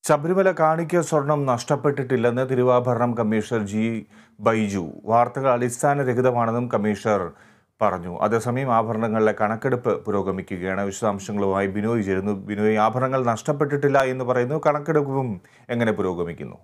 ശബരിമല കാണിക്ക സ്വർണം നഷ്ടപ്പെട്ടിട്ടില്ലെന്ന് തിരുവാഭരണം കമ്മീഷണർ ജി ബൈജു വാർത്തകൾ അടിസ്ഥാനരഹിതമാണെന്നും കമ്മീഷണർ പറഞ്ഞു അതേസമയം ആഭരണങ്ങളിലെ കണക്കെടുപ്പ് പുരോഗമിക്കുകയാണ് വിശദാംശങ്ങളുമായി ബിനോയ് ചേരുന്നു ബിനോയ് ആഭരണങ്ങൾ നഷ്ടപ്പെട്ടിട്ടില്ല എന്ന് പറയുന്നു കണക്കെടുപ്പും എങ്ങനെ പുരോഗമിക്കുന്നു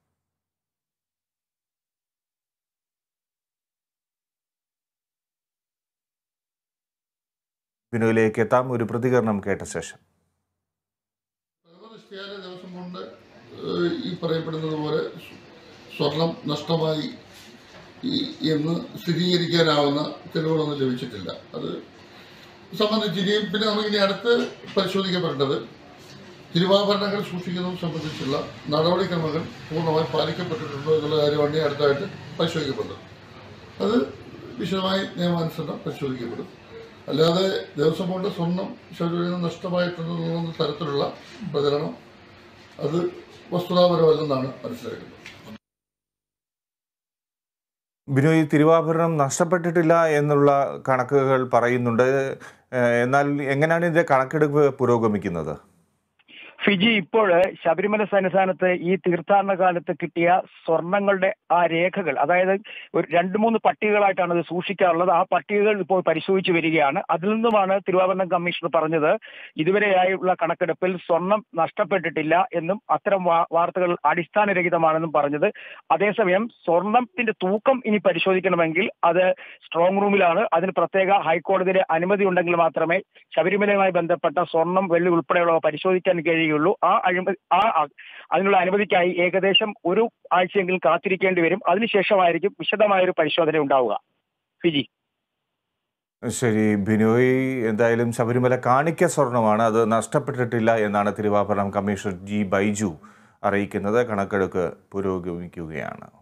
ബിനോയിലേക്ക് എത്താം ഒരു പ്രതികരണം കേട്ട ശേഷം പ്രഥമനിഷ്ഠയായ ദിവസം കൊണ്ട് ഏഹ്, ഈ പറയപ്പെടുന്നത് പോലെ സ്വ- സ്വർണം നഷ്ടമായി ഈ- എന്ന് സ്ഥിരീകരിക്കാനാവുന്ന തെളിവുകളൊന്നും ലഭിച്ചിട്ടില്ല അത് സംബന്ധിച്ച് ഇനിയും പിന്നെ നമുക്കിനി അടുത്ത് പരിശോധിക്കപ്പെടേണ്ടത് തിരുവാഭരണങ്ങൾ സൂക്ഷിക്കുന്നത് സംബന്ധിച്ചുള്ള നടപടിക്രമങ്ങൾ പൂർണ്ണമായി പാലിക്കപ്പെട്ടിട്ടുണ്ടോ എന്നുള്ള കാര്യമാണ് ഇനി അടുത്തായിട്ട് പരിശോധിക്കപ്പെടുന്നത് അത് വിശദമായി നിയമാനുസരണം പരിശോധിക്കപ്പെടും അല്ലാതെ ദേവസ്വം ബോർഡ് സ്വർണം ശബരിമലയിൽ നിന്ന് നഷ്ടമായിട്ടുണ്ടെന്നുള്ള തരത്തിലുള്ള പ്രചരണം അത് വസ്തുതാപരമല്ലെന്നാണ് മനസ്സിലാക്കുന്നത് ബിനോയ് തിരുവാഭരണം നഷ്ടപ്പെട്ടിട്ടില്ല എന്നുള്ള കണക്കുകൾ പറയുന്നുണ്ട് ഏഹ് എന്നാൽ എങ്ങനെയാണ് ഇതിന്റെ കണക്കെടുപ്പ് പുരോഗമിക്കുന്നത് ഫിജി ഇപ്പോൾ ശബരിമല സന്നിധാനത്ത് ഈ തീർത്ഥാടന കാലത്ത് കിട്ടിയ സ്വർണങ്ങളുടെ ആ രേഖകൾ അതായത് ഒരു രണ്ട് മൂന്ന് പട്ടികകളായിട്ടാണ് ഇത് സൂക്ഷിക്കാറുള്ളത് ആ പട്ടികകൾ ഇപ്പോൾ പരിശോധിച്ചു വരികയാണ് അതിൽ നിന്നുമാണ് തിരുവാഭരണം കമ്മീഷണർ പറഞ്ഞത് ഇതുവരെയായുള്ള കണക്കെടുപ്പിൽ സ്വർണം നഷ്ടപ്പെട്ടിട്ടില്ല എന്നും അത്തരം വാ- വാർത്തകൾ അടിസ്ഥാനരഹിതമാണെന്നും പറഞ്ഞത് അതേസമയം സ്വർണത്തിന്റെ തൂക്കം ഇനി പരിശോധിക്കണമെങ്കിൽ അത് സ്ട്രോങ് റൂമിലാണ് അതിന് പ്രത്യേക ഹൈക്കോടതിയുടെ അനുമതി ഉണ്ടെങ്കിൽ മാത്രമേ ശബരിമലയുമായി ബന്ധപ്പെട്ട സ്വർണം വെള്ളി ഉൾപ്പെടെയുള്ളവ പരിശോധിക്കാൻ കഴിയുള്ളൂ ആ അഴിമതി ആ ആ- അതിനുള്ള അനുമതിക്കായി ഏകദേശം ഒരു ആഴ്ചയെങ്കിലും കാത്തിരിക്കേണ്ടി വരും അതിനുശേഷമായിരിക്കും വിശദമായ ഒരു പരിശോധന ഉണ്ടാവുക ഫിജി ശരി ബിനോയ് എന്തായാലും ശബരിമല കാണിക്ക സ്വർണമാണ് അത് നഷ്ടപ്പെട്ടിട്ടില്ല എന്നാണ് തിരുവാഭരണം കമ്മീഷണർ ജി ബൈജു അറിയിക്കുന്നത് കണക്കെടുപ്പ് പുരോഗമിക്കുകയാണ്